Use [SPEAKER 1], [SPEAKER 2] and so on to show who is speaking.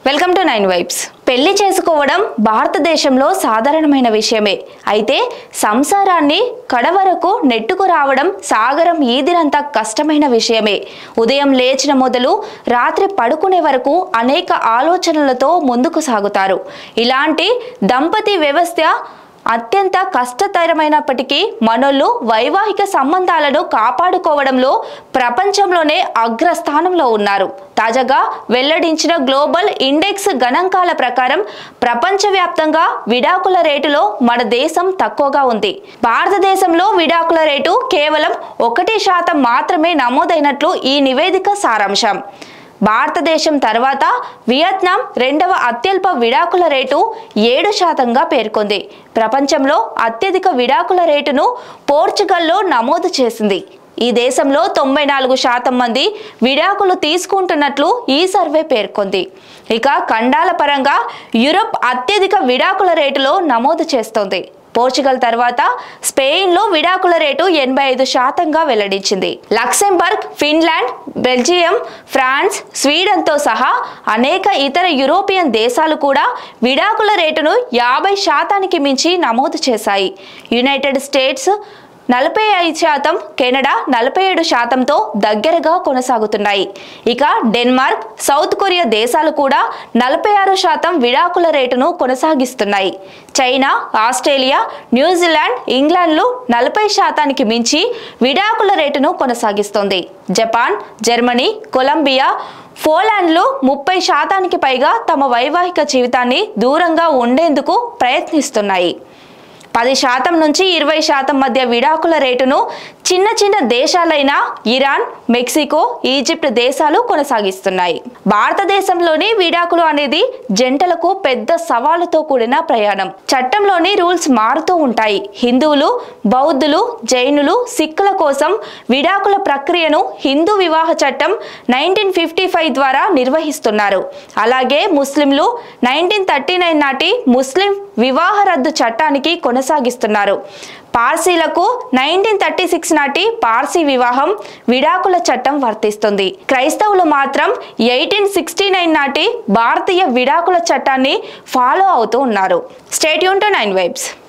[SPEAKER 1] welcome to nine vibes పెళ్లి చేసుకోవడం భారతదేశంలో సాధారణమైన విషయమే అయితే సంసారాన్ని కడవరకు నెట్టుకు రావడం సాగరం ఈదినంత కష్టమైన విషయమే ఉదయం లేచిన మొదలు రాత్రి పడుకునే వరకు అనేక ఆలోచనలతో ముందుకు సాగుతారు ఇలాంటి దంపతి వ్యవస్థ అత్యంత కష్టతరమైనప్పటికీ మనోళ్ళు వైవాహిక సంబంధాలను కాపాడుకోవడంలో ప్రపంచంలోనే అగ్రస్థానంలో ఉన్నారు తాజాగా వెల్లడించిన గ్లోబల్ ఇండెక్స్ గణాంకాల ప్రకారం ప్రపంచవ్యాప్తంగా విడాకుల రేటులో మన దేశం తక్కువగా ఉంది భారతదేశంలో విడాకుల రేటు కేవలం ఒకటి శాతం మాత్రమే నమోదైనట్లు ఈ నివేదిక సారాంశం భారతదేశం తర్వాత వియత్నాం రెండవ అత్యల్ప విడాకుల రేటు ఏడు శాతంగా పేర్కొంది ప్రపంచంలో అత్యధిక విడాకుల రేటును పోర్చుగల్లో నమోదు చేసింది ఈ దేశంలో తొంభై నాలుగు శాతం మంది విడాకులు తీసుకుంటున్నట్లు ఈ సర్వే పేర్కొంది ఇక ఖండాల పరంగా యూరప్ అత్యధిక విడాకుల రేటులో నమోదు చేస్తోంది పోర్చుగల్ తర్వాత స్పెయిన్లో విడాకుల రేటు ఎనభై ఐదు శాతంగా వెల్లడించింది లక్సెంబర్గ్ ఫిన్లాండ్ బెల్జియం ఫ్రాన్స్ స్వీడన్తో సహా అనేక ఇతర యూరోపియన్ దేశాలు కూడా విడాకుల రేటును యాభై శాతానికి మించి నమోదు చేశాయి యునైటెడ్ స్టేట్స్ నలభై ఐదు శాతం కెనడా నలభై ఏడు శాతంతో దగ్గరగా కొనసాగుతున్నాయి ఇక డెన్మార్క్ సౌత్ కొరియా దేశాలు కూడా నలభై ఆరు శాతం విడాకుల రేటును కొనసాగిస్తున్నాయి చైనా ఆస్ట్రేలియా న్యూజిలాండ్ ఇంగ్లాండ్లు నలభై శాతానికి మించి విడాకుల రేటును కొనసాగిస్తోంది జపాన్ జర్మనీ కొలంబియా పోలాండ్లు ముప్పై శాతానికి పైగా తమ వైవాహిక జీవితాన్ని దూరంగా ఉండేందుకు ప్రయత్నిస్తున్నాయి పది శాతం నుంచి ఇరవై శాతం మధ్య విడాకుల రేటును చిన్న చిన్న దేశాలైన ఇరాన్ మెక్సికో ఈజిప్ట్ దేశాలు కొనసాగిస్తున్నాయి భారతదేశంలోని విడాకులు అనేది జంటలకు పెద్ద సవాలుతో కూడిన ప్రయాణం చట్టంలోని రూల్స్ మారుతూ ఉంటాయి హిందువులు బౌద్ధులు జైనులు సిక్కుల కోసం విడాకుల ప్రక్రియను హిందూ వివాహ చట్టం నైన్టీన్ ఫిఫ్టీ ఫైవ్ ద్వారా నిర్వహిస్తున్నారు అలాగే ముస్లింలు నైన్టీన్ థర్టీ నైన్ నాటి ముస్లిం వివాహ రద్దు చట్టానికి కొనసాగిస్తున్నారు పార్సీలకు నైన్టీన్ థర్టీ సిక్స్ నాటి పార్సీ వివాహం విడాకుల చట్టం వర్తిస్తుంది క్రైస్తవులు మాత్రం ఎయిటీన్ సిక్స్టీ నైన్ నాటి భారతీయ విడాకుల చట్టాన్ని ఫాలో అవుతూ ఉన్నారు స్టేట్ యూన్ టు నైన్ వైబ్స్